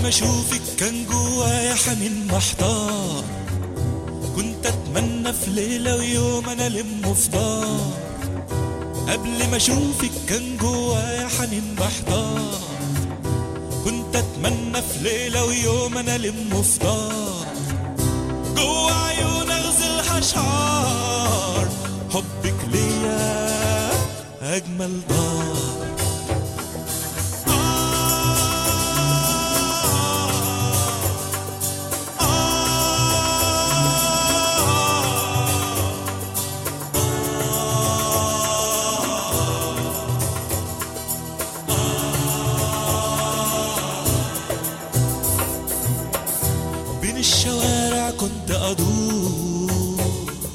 قبل ما اشوفك كان جوايا حنين محتار كنت اتمنى في ليلة ويوم انا الم فطار قبل ما اشوفك كان جوايا حنين محتار كنت اتمنى في ليلة ويوم انا الم فطار جوا عيون اغزلها شعار حبك ليا اجمل دار بين الشوارع كنت أدور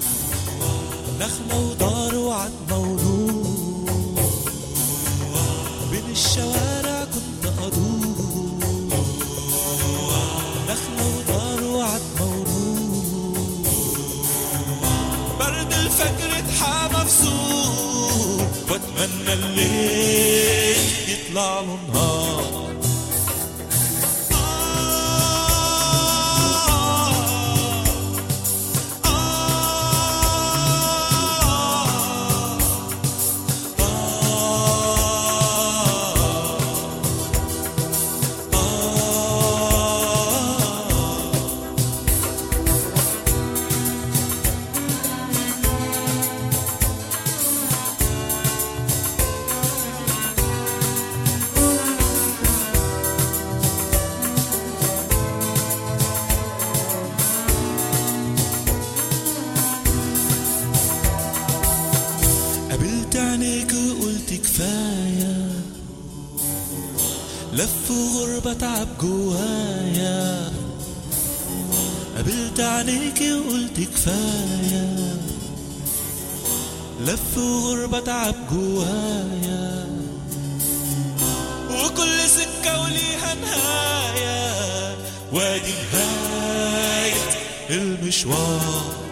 نخلة ودار وعد مولود بين الشوارع كنت أدور نخلة ودار وعد مولود برد الفجر اتحى مفسود واتمنى الليل يطلع له نهار قابلت عينيك وقلت كفاية لف وغربة تعب جوايا قابلت عينيك وقلت كفاية لف وغربة تعب جوايا وكل سكة وليها نهاية وادي نهاية المشوار